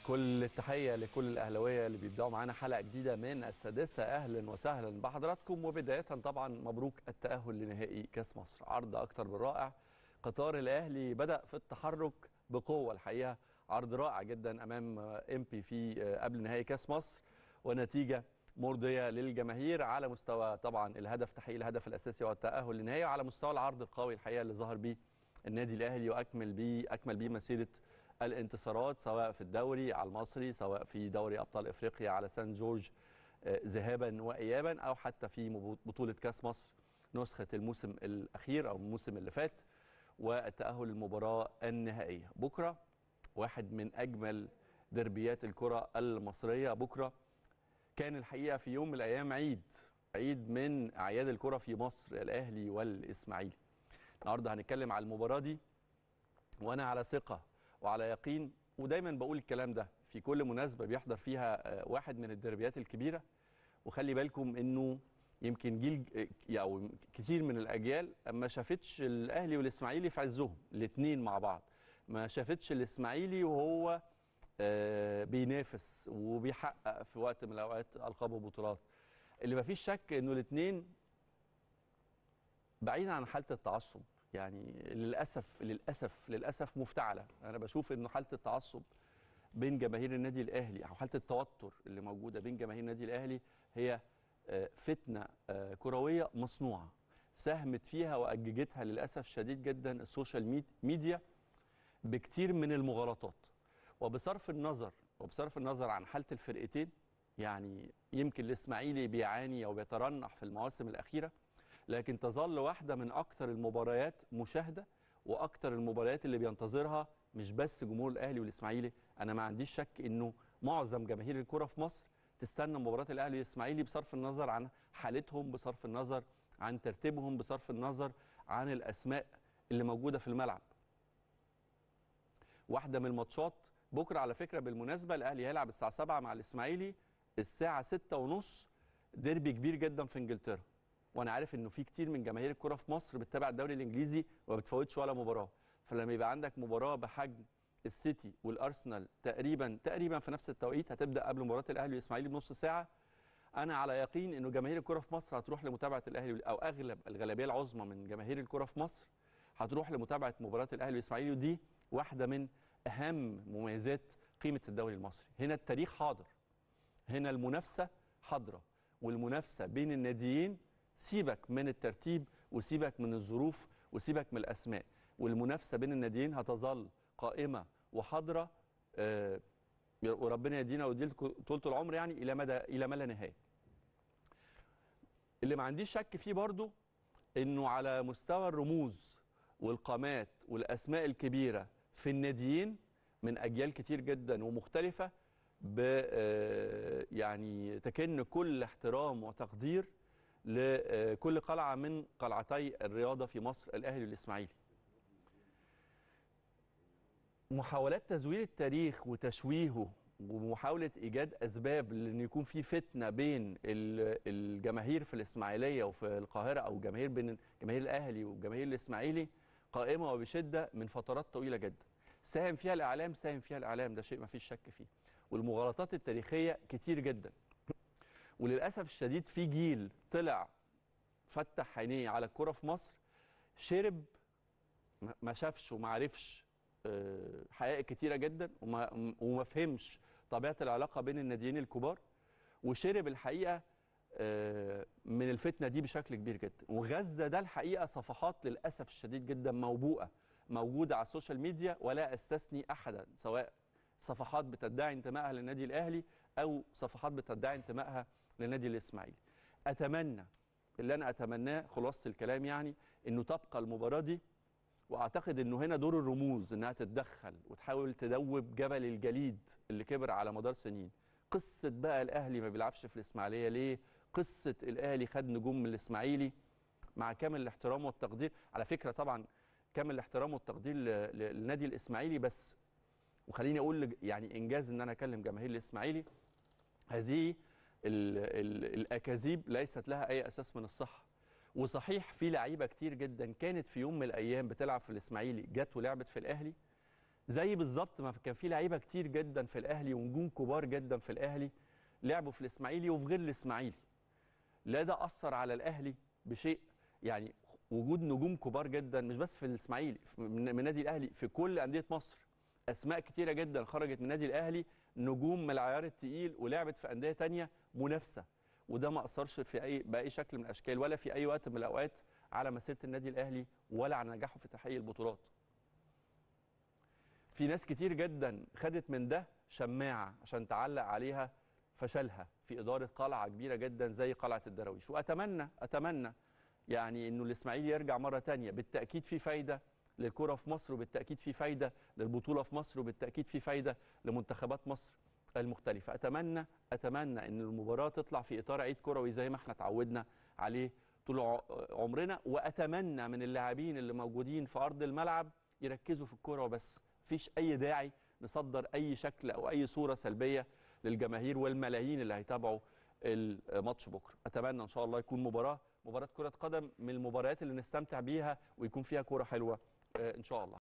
كل التحية لكل الأهلاوية اللي بيبدأوا معانا حلقة جديدة من السادسة أهلا وسهلا بحضراتكم وبداية طبعا مبروك التأهل لنهائي كأس مصر عرض أكتر من رائع قطار الأهلي بدأ في التحرك بقوة الحقيقة عرض رائع جدا أمام إمبي في قبل نهائي كأس مصر ونتيجة مرضية للجماهير على مستوى طبعا الهدف تحقيق الهدف الأساسي والتأهل للنهائي وعلى مستوى العرض القوي الحقيقة اللي ظهر بيه النادي الأهلي وأكمل بيه أكمل بيه مسيرة الانتصارات سواء في الدوري على المصري سواء في دوري ابطال افريقيا على سان جورج ذهابا وايابا او حتى في بطوله كاس مصر نسخه الموسم الاخير او الموسم اللي فات والتاهل للمباراه النهائيه بكره واحد من اجمل دربيات الكره المصريه بكره كان الحقيقه في يوم من الايام عيد عيد من اعياد الكره في مصر الاهلي والاسماعيلي النهارده هنتكلم على المباراه دي وانا على ثقه وعلى يقين ودايما بقول الكلام ده في كل مناسبه بيحضر فيها واحد من الدربيات الكبيره وخلي بالكم انه يمكن جيل او كتير من الاجيال ما شافتش الاهلي والاسماعيلي في عزهم الاثنين مع بعض ما شافتش الاسماعيلي وهو بينافس وبيحقق في وقت من الاوقات القاب وبطولات اللي ما فيش شك انه الاثنين بعيدا عن حاله التعصب يعني للاسف للاسف للاسف مفتعله انا بشوف انه حاله التعصب بين جماهير النادي الاهلي او حاله التوتر اللي موجوده بين جماهير النادي الاهلي هي فتنه كرويه مصنوعه ساهمت فيها واججتها للاسف شديد جدا السوشيال ميديا بكتير من المغالطات وبصرف النظر وبصرف النظر عن حاله الفرقتين يعني يمكن الاسماعيلي بيعاني او بيترنح في المواسم الاخيره لكن تظل واحدة من أكثر المباريات مشاهدة وأكثر المباريات اللي بينتظرها مش بس جمهور الأهلي والإسماعيلي أنا ما عنديش شك إنه معظم جماهير الكرة في مصر تستنى مباراة الأهلي والإسماعيلي بصرف النظر عن حالتهم بصرف النظر عن ترتيبهم بصرف النظر عن الأسماء اللي موجودة في الملعب واحدة من الماتشات بكرة على فكرة بالمناسبة الأهلي هيلعب الساعة 7 مع الإسماعيلي الساعة 6 ونص ديربي كبير جدا في إنجلترا وانا عارف انه في كتير من جماهير الكره في مصر بتتابع الدوري الانجليزي وما بتفوتش ولا مباراه فلما يبقى عندك مباراه بحجم السيتي والارسنال تقريبا تقريبا في نفس التوقيت هتبدا قبل مباراه الاهلي والاسماعيلي بنص ساعه انا على يقين انه جماهير الكره في مصر هتروح لمتابعه الاهلي او اغلب الغالبيه العظمى من جماهير الكره في مصر هتروح لمتابعه مباراه الاهلي والاسماعيلي ودي واحده من اهم مميزات قيمه الدوري المصري هنا التاريخ حاضر هنا المنافسه حاضره والمنافسه بين الناديين سيبك من الترتيب وسيبك من الظروف وسيبك من الاسماء والمنافسه بين الناديين هتظل قائمه وحاضره آه وربنا يدينا ويديلكم طولة العمر يعني الى مدى الى ما لا نهايه. اللي ما عنديش شك فيه برضو انه على مستوى الرموز والقامات والاسماء الكبيره في الناديين من اجيال كتير جدا ومختلفه ب آه يعني تكن كل احترام وتقدير لكل قلعة من قلعتي الرياضة في مصر الأهلي والإسماعيلي محاولات تزوير التاريخ وتشويهه ومحاولة إيجاد أسباب لأن يكون في فتنة بين الجماهير في الإسماعيلية وفي القاهرة أو جماهير بين جماهير الأهلي وجماهير الإسماعيلي قائمة وبشدة من فترات طويلة جدا ساهم فيها الإعلام ساهم فيها الإعلام ده شيء ما فيش شك فيه والمغالطات التاريخية كتير جدا وللاسف الشديد في جيل طلع فتح عينيه على الكره في مصر شرب ما شافش وما عرفش حقائق كتيره جدا وما وما فهمش طبيعه العلاقه بين الناديين الكبار وشرب الحقيقه من الفتنه دي بشكل كبير جدا وغزه ده الحقيقه صفحات للاسف الشديد جدا موبوءه موجوده على السوشيال ميديا ولا استثني احدا سواء صفحات بتدعي انتمائها للنادي الاهلي او صفحات بتدعي انتمائها للنادي الاسماعيلي اتمنى اللي انا اتمناه خلاصه الكلام يعني انه تبقى المباراه دي واعتقد انه هنا دور الرموز انها تتدخل وتحاول تدوب جبل الجليد اللي كبر على مدار سنين قصه بقى الاهلي ما بيلعبش في الاسماعيليه ليه قصه الاهلي خد نجوم من الاسماعيلي مع كامل الاحترام والتقدير على فكره طبعا كامل الاحترام والتقدير للنادي الاسماعيلي بس وخليني اقول يعني انجاز ان انا اكلم جماهير الاسماعيلي هذه ال ال الاكاذيب ليست لها اي اساس من الصحه وصحيح في لعيبه كتير جدا كانت في يوم من الايام بتلعب في الاسماعيلي جت ولعبت في الاهلي زي بالظبط ما كان في لعيبه كتير جدا في الاهلي ونجوم كبار جدا في الاهلي لعبوا في الاسماعيلي وفي غير الاسماعيلي لا ده اثر على الاهلي بشيء يعني وجود نجوم كبار جدا مش بس في الاسماعيلي من من نادي الاهلي في كل انديه مصر اسماء كتيره جدا خرجت من النادي الاهلي نجوم من العيار التقيل ولعبت في انديه تانية منافسه وده ما اثرش في اي باي شكل من الاشكال ولا في اي وقت من الاوقات على مسيره النادي الاهلي ولا على نجاحه في تحقيق البطولات في ناس كتير جدا خدت من ده شماعه عشان تعلق عليها فشلها في اداره قلعه كبيره جدا زي قلعه الدراويش واتمنى اتمنى يعني انه الاسماعيلي يرجع مره تانية بالتاكيد في فايده للكره في مصر وبالتاكيد في فايده للبطوله في مصر وبالتاكيد في فايده لمنتخبات مصر المختلفه اتمنى اتمنى ان المباراه تطلع في اطار عيد كروي زي ما احنا اتعودنا عليه طول عمرنا واتمنى من اللاعبين اللي موجودين في ارض الملعب يركزوا في الكوره وبس مفيش اي داعي نصدر اي شكل او اي صوره سلبيه للجماهير والملايين اللي هيتابعوا الماتش بكره اتمنى ان شاء الله يكون مباراه مباراه كره قدم من المباريات اللي نستمتع بيها ويكون فيها كوره حلوه ان شاء الله